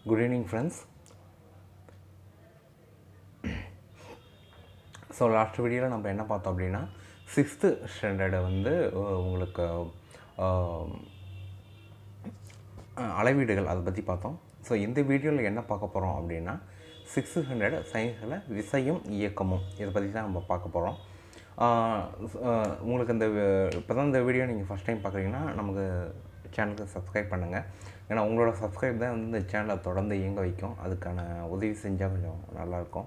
good evening friends so last வீடியோவில் நம்ம என்ன பார்த்தோம் அப்படின்னா சிக்ஸ்த்து ஸ்டாண்டர்டை வந்து அஹ், உங்களுக்கு அஹ், அஹ், அளவீடுகள் அதை பற்றி பார்த்தோம் ஸோ இந்த வீடியோவில் என்ன பார்க்க போகிறோம் அப்படின்னா சிக்ஸ்த்து ஸ்டாண்டர்ட் சயின்ஸில் விசையும் இயக்கமும் இதை பற்றி தான் நம்ம பார்க்க போகிறோம் உங்களுக்கு இந்த இப்போ தான் இந்த வீடியோ நீங்கள் ஃபஸ்ட் டைம் பார்க்குறீங்கன்னா நமக்கு சேனலுக்கு சப்ஸ்கிரைப் பண்ணுங்கள் ஏன்னா உங்களோட சப்ஸ்கிரைப் தான் வந்து இந்த சேனலை தொடர்ந்து இயங்க வைக்கும் அதுக்கான உதவி செஞ்சால் கொஞ்சம் நல்லாயிருக்கும்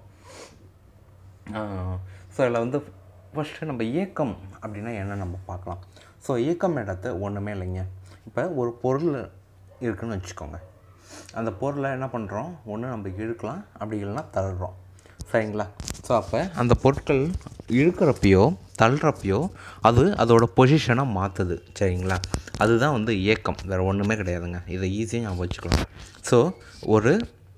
ஸோ இதில் வந்து ஃபஸ்ட்டு நம்ம இயக்கம் அப்படின்னா என்ன நம்ம பார்க்கலாம் ஸோ இயக்கம் இடத்து ஒன்றுமே இல்லைங்க இப்போ ஒரு பொருள் இருக்குன்னு வச்சுக்கோங்க அந்த பொருளை என்ன பண்ணுறோம் ஒன்று நம்ம இழுக்கலாம் அப்படி இல்லைன்னா தள்ளுறோம் சரிங்களா ஸோ அப்போ அந்த பொருட்கள் இழுக்கிறப்பையோ தள்ளுறப்பையோ அது அதோட பொசிஷனை மாற்றுது சரிங்களா அதுதான் வந்து இயக்கம் வேறு ஒன்றுமே கிடையாதுங்க இதை ஈஸியாக ஞாபகம் வச்சுக்கலாம் ஸோ ஒரு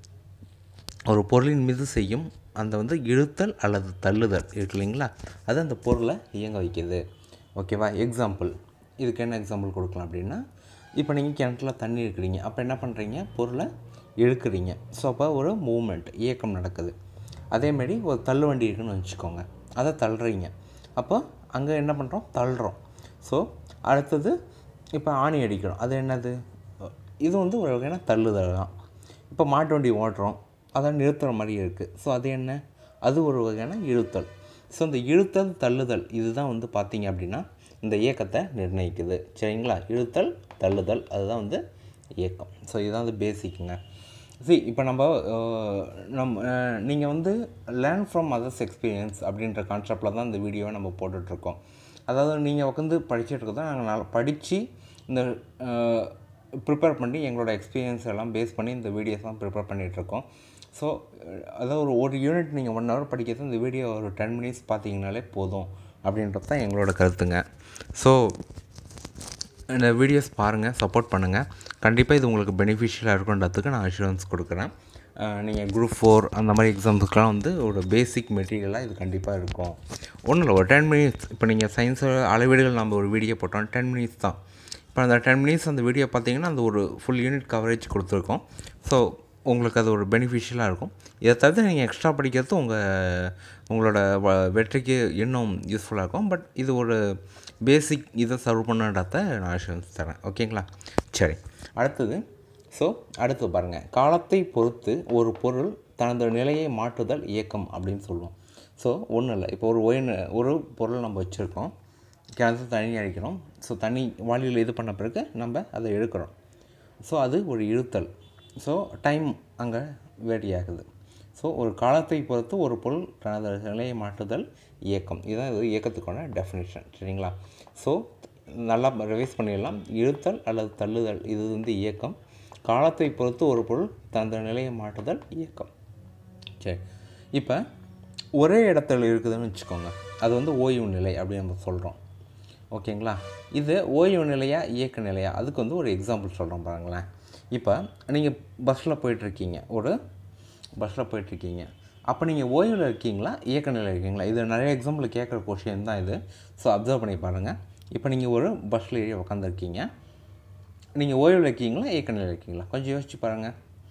ஒரு பொருளின் மீது செய்யும் அந்த வந்து இழுத்தல் அல்லது தள்ளுதல் இருக்கு இல்லைங்களா அது அந்த பொருளை இயங்க வைக்குது ஓகேவா எக்ஸாம்பிள் இதுக்கு என்ன எக்ஸாம்பிள் கொடுக்கலாம் அப்படின்னா இப்போ நீங்கள் கிணத்துல தண்ணி இருக்கிறீங்க அப்போ என்ன பண்ணுறீங்க பொருளை இழுக்கிறீங்க ஸோ அப்போ ஒரு மூமெண்ட் இயக்கம் நடக்குது அதேமாரி ஒரு தள்ளு வண்டி இருக்குன்னு வச்சுக்கோங்க அதை தள்ளுறீங்க அப்போ அங்கே என்ன பண்ணுறோம் தள்ளுறோம் ஸோ அடுத்தது இப்போ ஆணி அடிக்கிறோம் அது என்னது இது வந்து ஒரு வகையான தள்ளுதல் தான் இப்போ மாட்டு வண்டி ஓட்டுறோம் அதை நிறுத்துகிற மாதிரி இருக்குது ஸோ அது என்ன அது ஒரு வகையான இழுத்தல் ஸோ இந்த இழுத்தல் தள்ளுதல் இதுதான் வந்து பார்த்தீங்க அப்படின்னா இந்த இயக்கத்தை நிர்ணயிக்குது சரிங்களா இழுத்தல் தள்ளுதல் அதுதான் வந்து இயக்கம் ஸோ இதுதான் வந்து பேசிக்குங்க see இப்போ நம்ம அஹ், நம்ம நீங்கள் வந்து லேர்ன் ஃப்ரம் அதர்ஸ் எக்ஸ்பீரியன்ஸ் அப்படின்ற கான்செப்டில் தான் இந்த வீடியோவை நம்ம போட்டுட்ருக்கோம் அதாவது நீங்கள் உட்காந்து படிச்சுட்டு இருக்கிறத நாங்கள் நல்லா படித்து இந்த ப்ரிப்பேர் பண்ணி எங்களோட எக்ஸ்பீரியன்ஸ் எல்லாம் பேஸ் பண்ணி இந்த வீடியோஸ்லாம் ப்ரிப்பேர் பண்ணிகிட்ருக்கோம் ஸோ அதாவது ஒரு ஒரு யூனிட் நீங்கள் ஒன் ஹவர் படிக்கிறது இந்த வீடியோ ஒரு டென் மினிட்ஸ் பார்த்தீங்கனாலே போதும் அப்படின்றது தான் எங்களோட கருத்துங்க ஸோ இந்த வீடியோஸ் பாருங்கள் சப்போர்ட் பண்ணுங்கள் கண்டிப்பாக இது உங்களுக்கு பெனிஃபிஷியலாக இருக்குன்றதுக்கு நான் அஷூரன்ஸ் கொடுக்குறேன் நீங்கள் குரூப் ஃபோர் அந்த மாதிரி எக்ஸாம்ஸுக்கெலாம் வந்து ஒரு பேசிக் மெட்டீரியலாக இது கண்டிப்பாக இருக்கும் ஒன்றும் இல்லை ஒரு டென் மினிட்ஸ் இப்போ நீங்கள் சயின்ஸ் அளவீடுகள் நம்ம ஒரு வீடியோ போட்டோம் டென் மினிட்ஸ் தான் இப்போ அந்த டென் மினிட்ஸ் அந்த வீடியோ பார்த்தீங்கன்னா அந்த ஒரு ஃபுல் யூனிட் கவரேஜ் கொடுத்துருக்கோம் ஸோ உங்களுக்கு அது ஒரு பெனிஃபிஷியலாக இருக்கும் இதை தவிர நீங்கள் எக்ஸ்ட்ரா படிக்கிறது உங்கள் உங்களோட வ- வெற்றிக்கு இன்னும் யூஸ்ஃபுல்லாக இருக்கும் பட் இது ஒரு பேசிக் இதை சர்வ் பண்ணுன்றத நான் அஷூரன்ஸ் தரேன் ஓகேங்களா சரி அடுத்தது ஸோ அடுத்து பாருங்கள் காலத்தை பொறுத்து ஒரு பொருள் தனது நிலையை மாற்றுதல் இயக்கம் அப்படின்னு சொல்லுவோம் ஸோ ஒன்றும் இல்லை இப்போ ஒரு ஒயின் ஒரு பொருள் நம்ம வச்சுருக்கோம் கிணத்து தண்ணி அடிக்கிறோம் ஸோ தண்ணி வாளியில் இது பண்ண பிறகு நம்ம அதை இழுக்கிறோம் ஸோ அது ஒரு இழுத்தல் ஸோ டைம் அங்கே வேடியாகுது ஸோ ஒரு காலத்தை பொறுத்து ஒரு பொருள் தனது நிலையை மாற்றுதல் இயக்கம் இதுதான் இது இயக்கத்துக்கான டெஃபினேஷன் சரிங்களா ஸோ நல்லா ரிவைஸ் பண்ணிடலாம் இழுத்தல் அல்லது தள்ளுதல் இது வந்து இயக்கம் காலத்தை பொறுத்து ஒரு பொருள் தனது நிலையை மாற்றுதல் இயக்கம் சரி இப்போ ஒரே இடத்துல இருக்குதுன்னு வச்சுக்கோங்க அது வந்து ஓய்வு நிலை அப்படின்னு நம்ம சொல்கிறோம் ஓகேங்களா இது ஓய்வு நிலையா இயக்க நிலையா அதுக்கு வந்து ஒரு எக்ஸாம்பிள் சொல்கிறோம் பாருங்களேன் இப்போ நீங்கள் பஸ்ஸில் போயிட்டுருக்கீங்க ஒரு பஸ்ஸில் போயிட்டுருக்கீங்க அப்போ நீங்கள் ஓய்வில் இருக்கீங்களா இயக்க நிலையில் இருக்கீங்களா இது நிறைய எக்ஸாம்பிள் கேட்குற கொஷின் தான் இது ஸோ அப்சர்வ் பண்ணி பாருங்கள் இப்போ நீங்கள் ஒரு பஸ்ஸில் ஏறி உட்காந்துருக்கீங்க நீங்கள் ஓய்வில் இருக்கீங்களா இயக்க நிலையில் இருக்கீங்களா கொஞ்சம் யோசிச்சு பாருங்கள்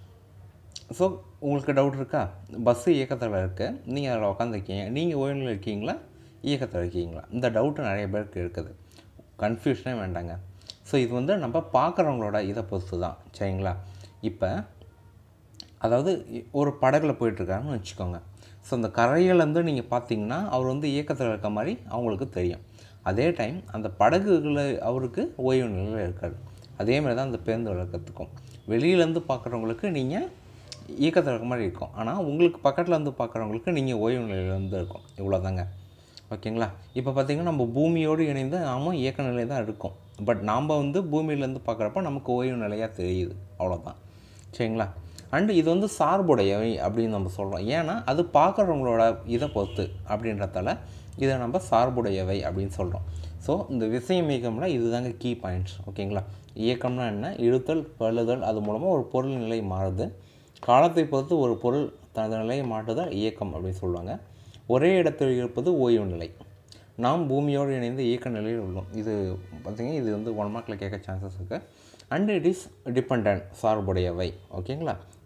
ஸோ உங்களுக்கு டவுட் இருக்கா பஸ்ஸு இயக்கத்தில் இருக்குது நீங்கள் அதில் உட்காந்துருக்கீங்க நீங்கள் ஓய்வில் இருக்கீங்களா இயக்கத்தில் இருக்கீங்களா இந்த டவுட்டு நிறைய பேருக்கு இருக்குது கன்ஃபியூஷனே வேண்டாங்க ஸோ இது வந்து நம்ம பார்க்குறவங்களோட இதை பொறுத்து தான் சரிங்களா இப்போ அதாவது ஒரு படகுல போயிட்டுருக்காருன்னு வச்சுக்கோங்க ஸோ அந்த கரையிலேருந்து நீங்கள் பார்த்தீங்கன்னா அவர் வந்து இயக்கத்தில் இருக்க மாதிரி அவங்களுக்கு தெரியும் அதே டைம் அந்த படகுகளை அவருக்கு ஓய்வு நிலையில் இருக்காரு அதே மாதிரி தான் அந்த பேருந்து விளக்கத்துக்கும் வெளியிலேருந்து பார்க்குறவங்களுக்கு நீங்கள் இயக்கத்தில் இருக்க மாதிரி இருக்கும் ஆனால் உங்களுக்கு பக்கத்தில் இருந்து பார்க்குறவங்களுக்கு நீங்கள் ஓய்வு நிலையிலேருந்து இருக்கும் இவ்வளோதாங்க ஓகேங்களா இப்போ பார்த்தீங்கன்னா நம்ம பூமியோடு இணைந்து நாமும் இயக்க நிலை தான் இருக்கும் பட் நாம் வந்து பூமியிலேருந்து பார்க்குறப்ப நமக்கு ஓய்வு நிலையாக தெரியுது அவ்வளோதான் சரிங்களா அண்டு இது வந்து சார்புடையவை அப்படின்னு நம்ம சொல்கிறோம் ஏன்னா அது பார்க்குறவங்களோட இதை பொறுத்து அப்படின்றதால இதை நம்ம சார்புடையவை அப்படின்னு சொல்கிறோம் ஸோ இந்த விஷயம் இயக்கம்னா இதுதாங்க கீ பாயிண்ட்ஸ் ஓகேங்களா இயக்கம்னா என்ன இழுத்தல் பழுதல் அது மூலமாக ஒரு பொருள் நிலை மாறுது காலத்தை பொறுத்து ஒரு பொருள் தனது நிலையை மாற்றுதல் இயக்கம் அப்படின்னு சொல்லுவாங்க ஒரே இடத்தில் இருப்பது ஓய்வு நிலை நாம் பூமியோடு இணைந்து இயக்க நிலையில் உள்ளோம் இது பார்த்தீங்கன்னா இது வந்து ஒன் மார்க்கில் கேட்க சான்சஸ் இருக்குது அண்ட் இட் இஸ் டிபெண்ட் சார்புடையவை ஓகேங்களா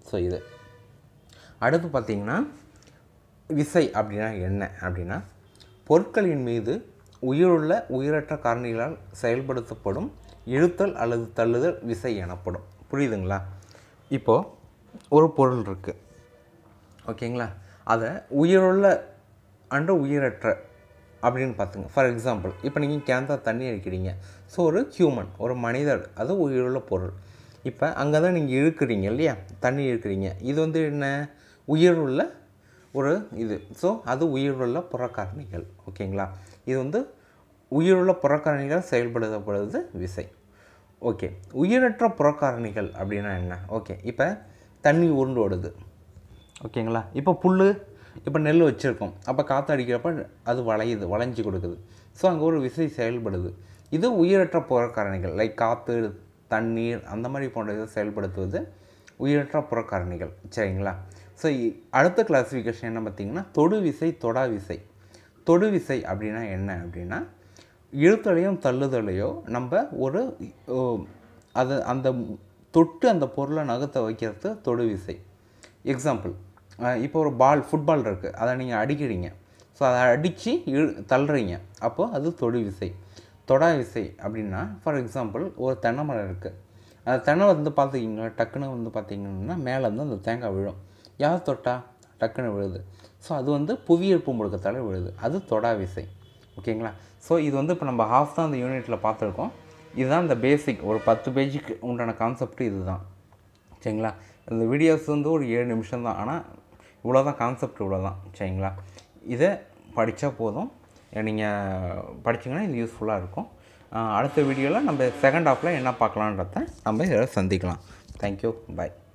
ஸோ இது அடுத்து பார்த்திங்கன்னா விசை அப்படின்னா என்ன அப்படின்னா பொருட்களின் மீது உயிருள்ள உயிரற்ற காரணிகளால் செயல்படுத்தப்படும் இழுத்தல் அல்லது தள்ளுதல் விசை எனப்படும் புரியுதுங்களா இப்போது ஒரு பொருள் இருக்குது ஓகேங்களா அதை உயிருள்ள அன்று உயிரற்ற அப்படின்னு பார்த்துங்க ஃபார் எக்ஸாம்பிள் இப்போ நீங்கள் கிணத்துல தண்ணி அடிக்கிறீங்க ஸோ ஒரு ஹியூமன் ஒரு மனிதர் அது உயிருள்ள பொருள் இப்போ அங்கே தான் நீங்கள் இழுக்கிறீங்க இல்லையா தண்ணி இழுக்கிறீங்க இது வந்து என்ன உயிருள்ள ஒரு இது ஸோ அது உயிருள்ள புறக்காரணிகள் ஓகேங்களா இது வந்து உயிருள்ள புறக்காரணிகள் செயல்படுத்தப்படுவது விசை ஓகே உயிரற்ற புறக்காரணிகள் அப்படின்னா என்ன ஓகே இப்போ தண்ணி உருண்டு ஓடுது ஓகேங்களா இப்போ புல் இப்போ நெல் வச்சுருக்கோம் அப்போ காற்று அடிக்கிறப்ப அது வளையுது வளைஞ்சி கொடுக்குது ஸோ அங்கே ஒரு விசை செயல்படுது இது உயிரற்ற புறக்காரணிகள் லைக் காற்று தண்ணீர் அந்த மாதிரி போன்ற இதை செயல்படுத்துவது உயிரற்ற புறக்காரணிகள் சரிங்களா ஸோ அடுத்த கிளாஸிஃபிகேஷன் என்ன பார்த்தீங்கன்னா தொடு விசை தொடா விசை தொடு விசை அப்படின்னா என்ன அப்படின்னா இழுத்தலையும் தள்ளுதலையோ நம்ம ஒரு ஓ, அது அந்த தொட்டு அந்த பொருளை நகர்த்த வைக்கிறது தொடு விசை எக்ஸாம்பிள் இப்போ ஒரு பால் ஃபுட்பால் இருக்குது அதை நீங்கள் அடிக்கிறீங்க ஸோ அதை அடித்து இழு தள்ளுறீங்க அப்போது அது தொடு விசை தொடா விசை அப்படின்னா ஃபார் எக்ஸாம்பிள் ஒரு தென்னை மரம் இருக்குது அந்த தென்னை வந்து பார்த்துக்கிங்களா டக்குன்னு வந்து பார்த்தீங்கன்னா மேலே வந்து அந்த தேங்காய் விழும் யார் தொட்டா டக்குன்னு விழுது ஸோ அது வந்து புவியீர்ப்பு முழுக்கத்தால் விழுது அது தொடா விசை ஓகேங்களா ஸோ இது வந்து இப்போ நம்ம ஹாஃப் தான் அந்த யூனிட்டில் பார்த்துருக்கோம் இதுதான் இந்த பேசிக் ஒரு பத்து பேஜுக்கு உண்டான கான்செப்ட் இதுதான் சரிங்களா இந்த வீடியோஸ் வந்து ஒரு ஏழு நிமிஷம் தான் ஆனால் இவ்வளோ தான் கான்செப்ட் இவ்வளோ தான் சரிங்களா இதை படித்தா போதும் நீங்கள் படிச்சிங்கன்னா இது யூஸ்ஃபுல்லாக இருக்கும் ஆஹ் அடுத்த வீடியோவில் நம்ம செகண்ட் ஹாஃபில் என்ன பார்க்கலான்றத நம்ம இதில் சந்திக்கலாம் தேங்க்யூ பாய்